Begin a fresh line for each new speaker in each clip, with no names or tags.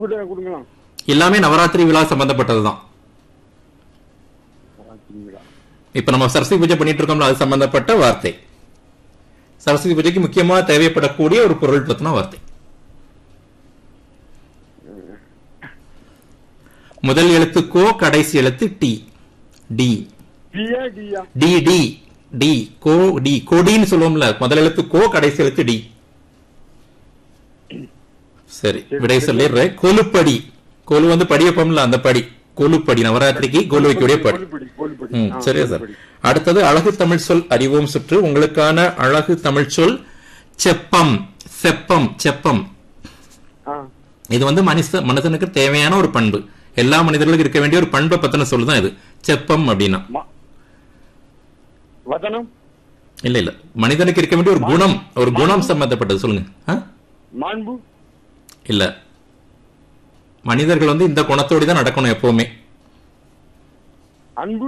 கொடுங்க கொடுங்களா
எல்லாமே நவராத்திரி விழா சம்பந்தப்பட்டதுதான்
நவராத்திரிங்களா
இப்ப நம்ம சரஸ்வதி பூஜை பண்ணிட்டு இருக்கோம்ல அது சம்பந்தப்பட்ட வார்த்தை சரஸ்வதி பூஜைக்கு முக்கியமா தேவைப்படக்கூடிய ஒரு பொருள் பத்தின வார்த்தை முதல் எழுத்து கோ கடைசி எழுத்து டி டி
பியா டியா
டி டி டி கோ டி கொடின்னு சொல்லுவோம்ல முதல் எழுத்து கோ கடைசி எழுத்து டி சரி விடை சொல்லிடுறேன் கொலுப்படி கொலு வந்து படி வைப்போம்ல அந்த படி கொலுப்படி நவராத்திரிக்கு கொலு வைக்கக்கூடிய படி
கோல்படி கோல்படி
ம்,
ஆ,
சரியா சார்
கோல்படி.
அடுத்தது அழகு தமிழ் சொல் அறிவோம் சுற்று உங்களுக்கான அழகு தமிழ் சொல் செப்பம் செப்பம் செப்பம்
ஆ
இது வந்து மனுஷ மனுஷனுக்கு தேவையான ஒரு பண்பு எல்லா மனிதர்களுக்கும் இருக்க வேண்டிய ஒரு பண்பை பத்தின சொல் தான் இது செப்பம் அப்படின்னா
ம- வதனம்
இல்ல இல்ல மனிதனுக்கு இருக்க வேண்டிய ஒரு குணம் ஒரு குணம் சம்பந்தப்பட்டது சொல்லுங்க ஆ?
மாண்பு
இல்ல மனிதர்கள் வந்து இந்த குணத்தோடு தான் நடக்கணும் எப்பவுமே
அன்பு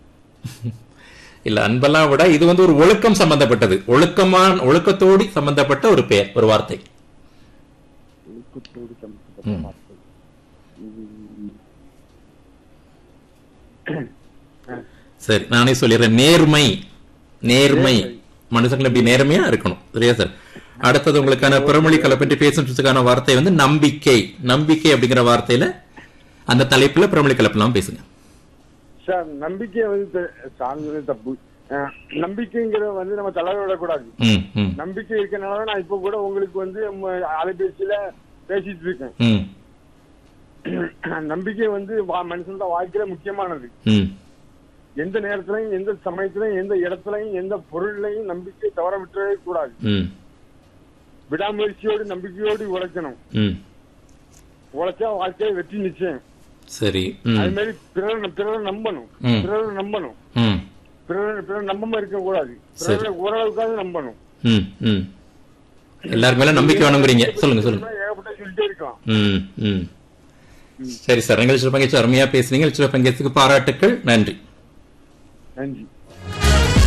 இல்ல அன்பெல்லாம் விட இது வந்து ஒரு ஒழுக்கம் சம்பந்தப்பட்டது ஒழுக்கமான ஒழுக்கத்தோடு சம்பந்தப்பட்ட ஒரு பெயர் ஒரு வார்த்தை
ஒழுக்கத்தோடு சம்பந்தப்பட்ட
ம்.
வார்த்தை.
சரி நானே சொல்லிடுறேன் நேர்மை நேர்மை
நேர்மை.
மனுஷங்களை இப்படி நேர்மையா இருக்கணும் சரியா சார் அடுத்தது உங்களுக்கான பிறமொழி கலப்பற்றி பேசுறதுக்கான வார்த்தை வந்து நம்பிக்கை நம்பிக்கை அப்படிங்கிற வார்த்தையில அந்த தலைப்புல பிறமொழி கலப்பெல்லாம் பேசுங்க
சார் நம்பிக்கை வந்து தெ- சார்ந்தது தப்பு அஹ், நம்பிக்கைங்கிற வந்து நம்ம தளர விடக்கூடாது
ம் ம்
நம்பிக்கை இருக்கனால நான் இப்ப கூட உங்களுக்கு வந்து நம்ம அலைபேசியில பேசிட்டு இருக்கேன்
ம்
நம்பிக்கை வந்து வா- மனுஷனோட வாழ்க்கையில முக்கியமானது
ம்
எந்த நேரத்திலையும் எந்த சமயத்திலையும் எந்த இடத்துலையும் எந்த பொருள்லையும் நம்பிக்கை தவற விட்டுறவே கூடாது
ம்
விடாமுயற்சியோடு நம்பிக்கையோடு உழைக்கணும்
ம்
உழைச்சா வாழ்க்கையை வெற்றி நிச்சயம்
சரி ம்
அது மாதிரி பிறரை பிறரை நம்பணும்
ம்.
பிறரை நம்பணும்
ம்
பிறரை பிறர் நம்பாம இருக்க கூடாது
சரி.
பிறரை ஓரளவுக்காவது நம்பணும்
ம் ம் எல்லாருக்கு மேல நம்பிக்கை வேணுங்கிறீங்க சொல்லுங்க சொல்லுங்க
ஏகப்பட்ட சொல்லிட்டே இருக்கலாம்
ம் ம் சரி சார் நிகழ்ச்சியில் பங்கேற்று அருமையா பேசுனீங்க நிகழ்ச்சியில் பங்கேற்றதுக்கு பாராட்டுக்கள் நன்றி
நன்றி